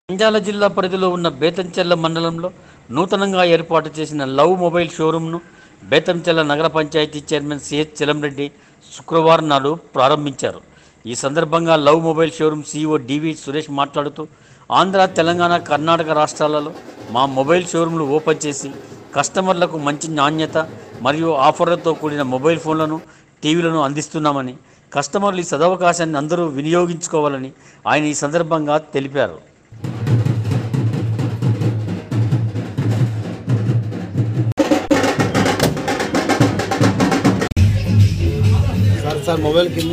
నంద్యాల జిల్లా పరిధిలో ఉన్న బేతంచెల్ల మండలంలో నూతనంగా ఏర్పాటు చేసిన లవ్ మొబైల్ షోరూంను బేతంచెల్ల నగర పంచాయతీ చైర్మన్ సిహెచ్ చిలంరెడ్డి శుక్రవారం నాడు ప్రారంభించారు ఈ సందర్భంగా love mobile showroom CEO DV Suresh మాట్లాడుతూ ఆంధ్ర తెలంగాణ కర్ణాటక రాష్ట్రాలలో మా మొబైల్ షోరూంలు ఓపెన్ చేసి కస్టమర్లకు మంచి నాణ్యత మరియు ఆఫర్లతో కూడిన మొబైల్ ఫోన్లను టీవీలను అందిస్తున్నామని కస్టమర్లు ఈ సదవకాశాన్ని అందరూ వినియోగించుకోవాలని ఆయన ఈ సందర్భంగా తెలిపారు సార్ సార్ మొబైల్ కింద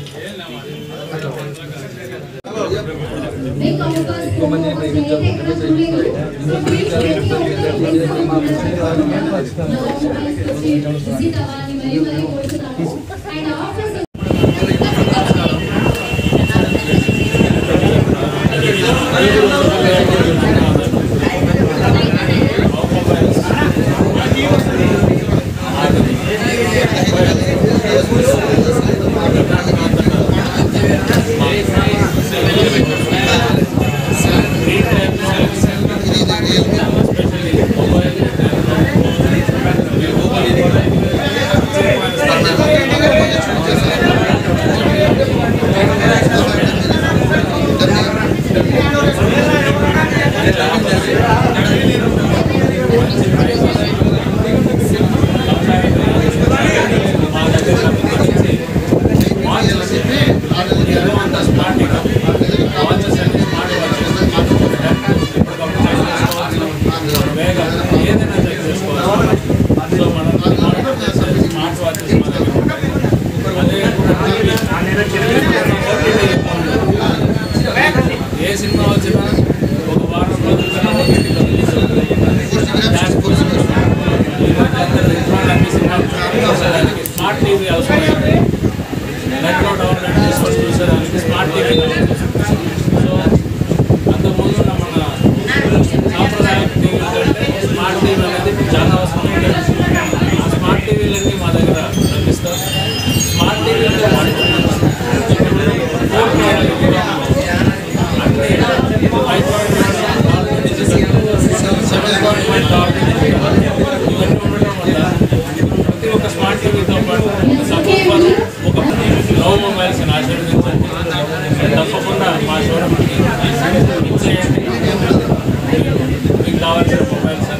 ఏ సినిమా వచ్చినా ఒక వారం రోజుల తర్వాత ఇంటికి వదిలేసి డాష్ కూర్చొని ఈ మధ్య అందరూ ఇంట్లో అన్ని సినిమాలు చూసేదానికి స్మార్ట్ టీవీ అవసరం నెట్లో డౌన్లోడ్ చేసుకొని చూసేదానికి స్మార్ట్ టీవీ సో అంతకుముందు ఉన్న మన సాంప్రదాయ టీవీ కంటే స్మార్ట్ టీవీ అనేది చాలా అవసరం ఆ స్మార్ట్ టీవీలన్నీ మా దగ్గర లభిస్తాయి స్మార్ట్ టీవీలో ప్రతి ఒక్క స్మార్ట్ టీవీతో పాటు ఒక సబ్స్క్రైబర్ ఒక లవ్ మొబైల్స్ ఆశీర్వదించండి తప్పకుండా మా షోరూమ్కి ఇచ్చేయండి మీకు కావాల్సిన మొబైల్స్